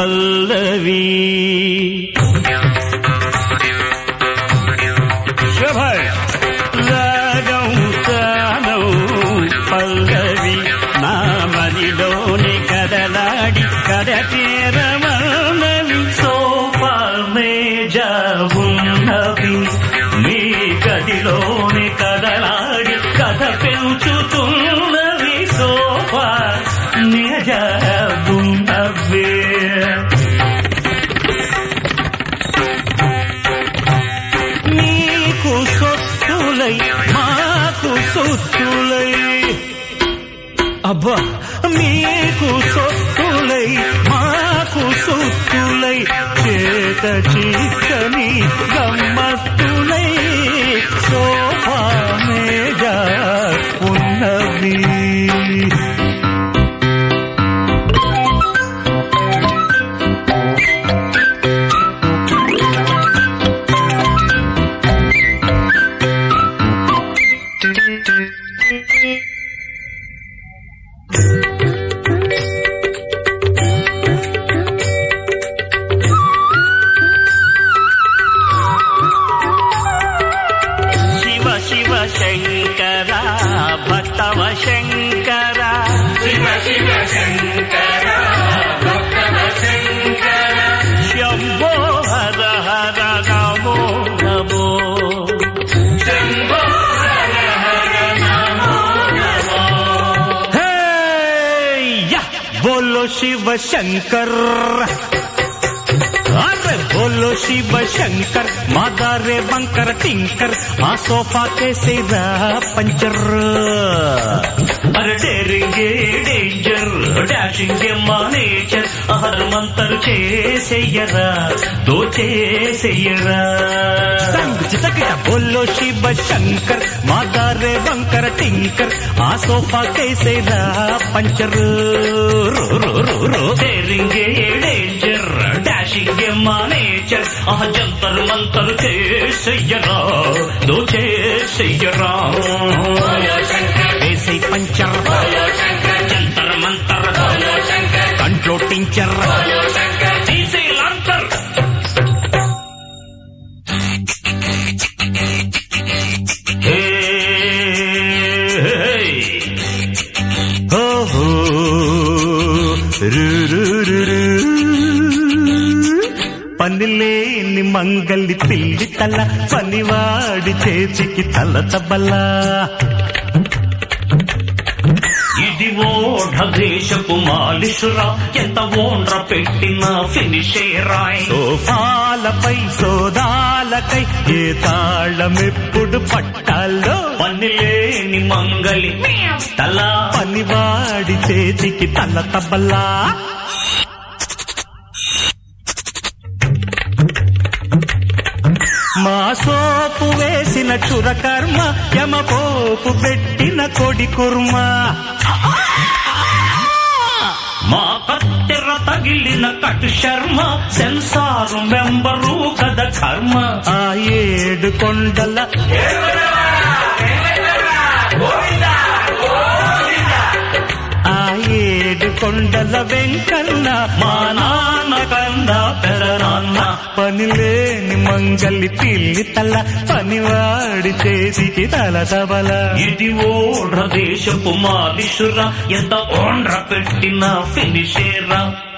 పల్లవి శభాష్ రాగం తానం పల్లవి నా మదిలోని కదలాడి కద తీరమన్నవి సోఫా మేజా ఉన్నవి మీ గదిలోని కదలాడి కథ పెంచుతున్నవి సోఫా మేజా ఉన్నవే నీకు సొత్తులై మాకు సొత్తులై అబ్బా మీకు సొత్తులై మాకు సొత్తులై చేత చిక్కని గమ్మత్తులై సోఫా మీద ఉన్నవి శివ శివ శంకర భక్తవ శంకర శివ శివ శంకర భక్తవ శంకర శంభో హర హర నమో నమో శంభో హర హర నమో నమో హే యా బోలో శివ శంకర్ అరే బోలో శివ శంకర్ మాదారే బంకర్ టింకర్ ఆ సోఫా కేసేరా పంచర్ అరే డేరింగే డేంజర్ డాషింగ్ మా నేచర్ అహర్ మంతర్ చేసేయరా దోచేసేయరా సంగ్ చితకిట బోలో శివ శంకర్ మాదారే బంకర్ టింకర్ ఆ సోఫా కేసేరా పంచర్ రో రో రో రో డేరింగే డేంజర్ డాషింగ్ మా నేచర్ ఆ జంతర్ మంతర్ చేసేయరా దోచేసేయరా వేసై పంచర్ జంతర్ మంతర్ కంట్లో టించర్ తీసే లంతర్ హే ఓహో రు రు రు రు. పనిలేని మంగలి పిల్లి తల పనివాడి చేతికి తల తబలా ఇది ఓఢ దేశపు మాలిషురా ఎంత ఓండ్ర పెట్టిన ఫినిషేరాయ్ సోఫాలపై సోదాలకై ఏ తాళమెప్పుడు పట్టాలో పనిలేని మంగలి తల పనివాడి చేతికి తల తబలా మా సోపు వేసిన చురకర్మ యమపోపు పెట్టిన కొడి కుర్మ మా కత్తెర తగిలిన కటు శర్మ సెన్సారు మెంబరు కద కర్మ ఆ ఏడు కొండల ఆ ఏడు కొండల వెంకన్న మా నాన్న కంద పెదనాన్న పనిలేని మంగలి పిల్లి తల పనివాడి చేతికి తల తబల ఇది ఓఢ దేశపు మాలిషురా ఎంత ఓండ్ర పెట్టిన ఫినిషేరా